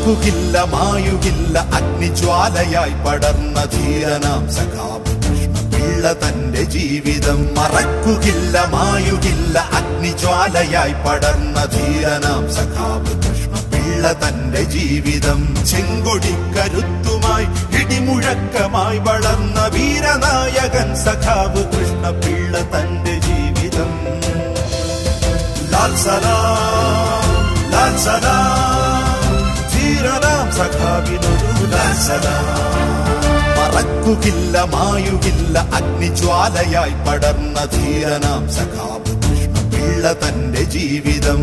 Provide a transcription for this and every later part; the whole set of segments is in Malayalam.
മറക്കുകില്ല മായുകില്ല അഗ്നിജ്വാലയായി പടർന്ന ധീരനാം സഖാവ് കൃഷ്ണ പിള്ള തന്റെ ജീവിതം മറക്കുകില്ല മായുകില്ല അഗ്നിജ്വാലയായി പടർന്ന ധീരനാം സഖാവ് കൃഷ്ണ പിള്ള തന്റെ ജീവിതം ചെങ്കൊടി കരുത്തുമായി ഇടിമുഴക്കമായി വളർന്ന വീരനായകൻ സഖാവ് കൃഷ്ണ പിള്ള തന്റെ ജീവിതം ലാൽ സലാം ലാൽ സലാം ധീരനാം സഖാവിനൊരു ലാൽ സലാം മറക്കുകില്ല മായുകില്ല അഗ്നിജ്വാലയായി പടർന്ന ധീരനാം സഖാവ് കൃഷ്ണ പിള്ള തന്റെ ജീവിതം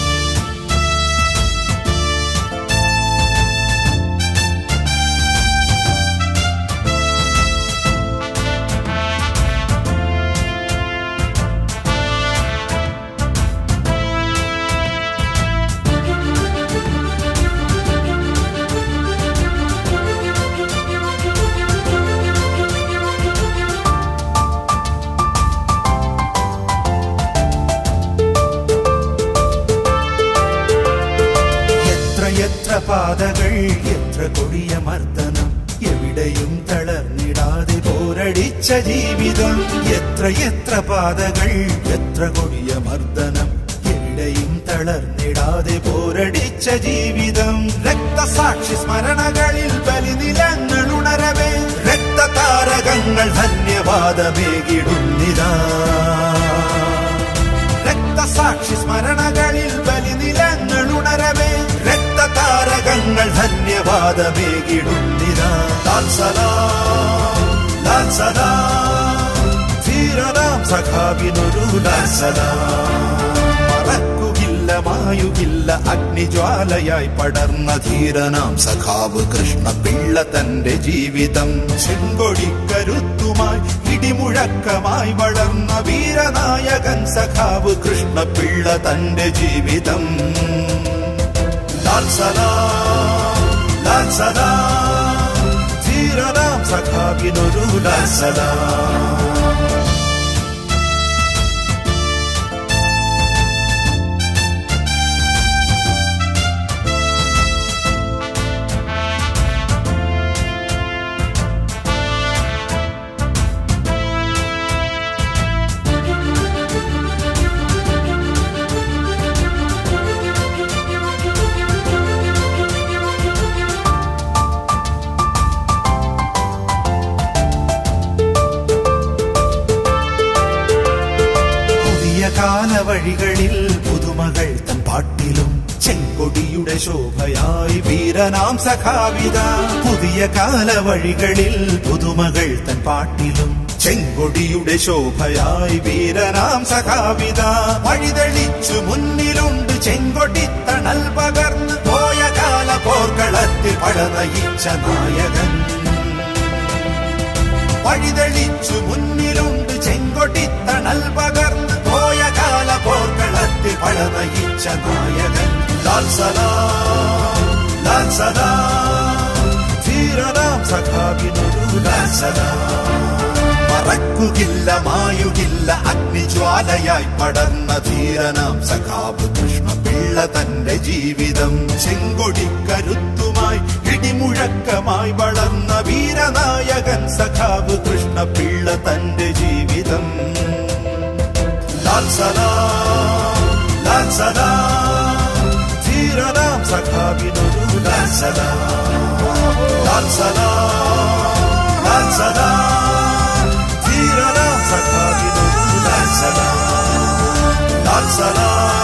എത്ര എത്ര പാതകൾ എത്ര കൊടിയ മർദ്ദനം എവിടെയും തളർന്നിടാതെ പോരടിച്ച ജീവിതം എത്ര എത്ര പാതകൾ എത്ര കൊടിയ മർദ്ദനം എവിടെയും തളർന്നിടാതെ പോരടിച്ച ജീവിതം രക്തസാക്ഷി സ്മരണകളിൽ ബലിനിലങ്ങൾ ഉണരവേ രക്തതാരകങ്ങൾ ധന്യവാദമേകിടുന്നിതാ രക്തസാക്ഷി സ്മരണകളിൽ ബലിനിലങ്ങൾ ഉണരവേ രക്തതാരകങ്ങൾ ധന്യവാദമേകിടുന്നിതാ ലാൽ സലാം ലാൽ സലാം ധീരനാം സഖാവിനൊരു ലാൽ സലാം മറക്കുകില്ല മായുകില്ല അഗ്നിജ്വാലയായി പടർന്ന ധീരനാം സഖാവ് കൃഷ്ണ പിള്ള തന്റെ ജീവിതം ചെങ്കൊടി കരുത്തുമായി ഇടിമുഴക്കമായി വളർന്ന വീരനായകൻ സഖാവ് കൃഷ്ണ പിള്ള തന്റെ ജീവിതം ലാൽ സലാം ലാൽ സലാം ധീരനാം സഖാവിനൊരു ലാൽ സലാം പുതിയ കാലവഴികളിൽ പുതുമകൾ തൻ പാട്ടിലും ചെങ്കൊടിയുടെ ശോഭയായി വീരനാം സഖാവിത പുതിയ കാലവഴികളിൽ പുതുമകൾ തൻ പാട്ടിലും ചെങ്കൊടിയുടെ ശോഭയായി വീരനാം സഖാവിത വഴിതെളിച്ചു മുന്നിലുണ്ട് ചെങ്കൊടി തണൽ പകർന്ന് പോയ കാല പോർക്കളത്തിൽ പടനയിച്ച നായകൻ വഴിതെളിച്ചു മുന്നിലുണ്ട് ചെങ്കൊടി തണൽ പകർന്ന് പോയ കാല പോർക്കളത്തിൽ പഴനയിച്ച നായകൻ ലാൽ സലാം ലാൽ സലാം ധീരനാം സഖാവിനൊരു ലാൽ സലാം മറക്കുകില്ല മായുകില്ല അഗ്നിജ്വാലയായി പടർന്ന ധീരനാം സഖാവ് കൃഷ്ണ പിള്ള തന്റെ ജീവിതം ചെങ്കൊടി കരുത്തുമായി ഇടിമുഴക്കമായി വളർന്ന വീരനായകൻ സഖാവ് കൃഷ്ണ പിള്ള തന്റെ ജീവിതം ലാൽ സലാം ലാൽ സലാം ധീരനാം സഖാവിനൊരു ലാൽ സലാം ലാൽ സലാം ലാൽ സലാം ധീരനാം സഖാവിനൊരു ലാൽ സലാം ലാൽ സലാം